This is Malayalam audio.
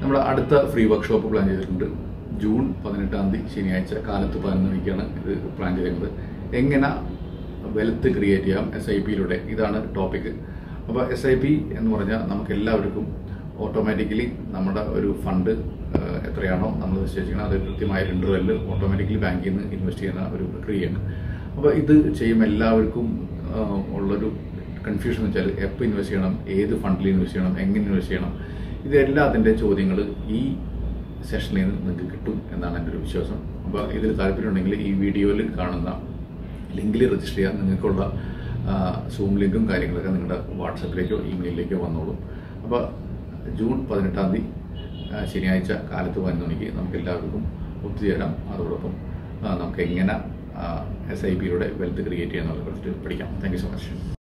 നമ്മൾ അടുത്ത ഫ്രീ വർക്ക്ഷോപ്പ് പ്ലാൻ ചെയ്തിട്ടുണ്ട് ജൂൺ പതിനെട്ടാം തീയതി ശനിയാഴ്ച കാലത്ത് പതിനൊന്ന് മണിക്കാണ് ഇത് പ്ലാൻ ചെയ്തിരുന്നത് എങ്ങനെ വെൽത്ത് ക്രിയേറ്റ് ചെയ്യാം എസ് ഐ പിയിലൂടെ ഇതാണ് ടോപ്പിക് അപ്പോൾ എസ് ഐ പി എന്ന് പറഞ്ഞാൽ നമുക്ക് എല്ലാവർക്കും ഓട്ടോമാറ്റിക്കലി നമ്മുടെ ഒരു ഫണ്ട് എത്രയാണോ നമ്മൾ നിശ്ചയിച്ചിരിക്കുന്നത് അത് കൃത്യമായ ഇൻ്റർവെല്ലിൽ ഓട്ടോമാറ്റിക്കലി ബാങ്കിൽ നിന്ന് ഇൻവെസ്റ്റ് ചെയ്യുന്ന ഒരു പ്രക്രിയയാണ് അപ്പോൾ ഇത് ചെയ്യുമ്പോൾ എല്ലാവർക്കും ആ, ഉള്ളൊരു കൺഫ്യൂഷൻ എന്ന് വെച്ചാൽ എപ്പോൾ ഇൻവെസ്റ്റ് ചെയ്യണം ഏത് ഫണ്ടിൽ ഇൻവെസ്റ്റ് ചെയ്യണം എങ്ങനെ ഇൻവെസ്റ്റ് ചെയ്യണം ഇതെല്ലാത്തിൻ്റെ ചോദ്യങ്ങൾ ഈ സെഷനിൽ നിന്ന് നിങ്ങൾക്ക് കിട്ടും എന്നാണ് എൻ്റെ ഒരു വിശ്വാസം അപ്പോൾ ഇതിൽ താല്പര്യമുണ്ടെങ്കിൽ ഈ വീഡിയോയിൽ കാണുന്ന ലിങ്കിൽ രജിസ്റ്റർ ചെയ്യാൻ നിങ്ങൾക്കുള്ള സൂം ലിങ്കും കാര്യങ്ങളൊക്കെ നിങ്ങളുടെ വാട്സപ്പിലേക്കോ ഇമെയിലിലേക്കോ വന്നോളും അപ്പോൾ ജൂൺ പതിനെട്ടാം തീയതി ആ, ശനിയാഴ്ച കാലത്ത് പതിനൊന്ന് മണിക്ക് നമുക്ക് എല്ലാവർക്കും ഒത്തുചേരാം അതോടൊപ്പം ആ, നമുക്ക് എങ്ങനെ എസ് ഐ പിയുടെ വെൽത്ത് ക്രിയേറ്റ് ചെയ്യാന്നുള്ളതിനെ കുറിച്ചിട്ട് പഠിക്കാം താങ്ക് യു സോ മച്ച്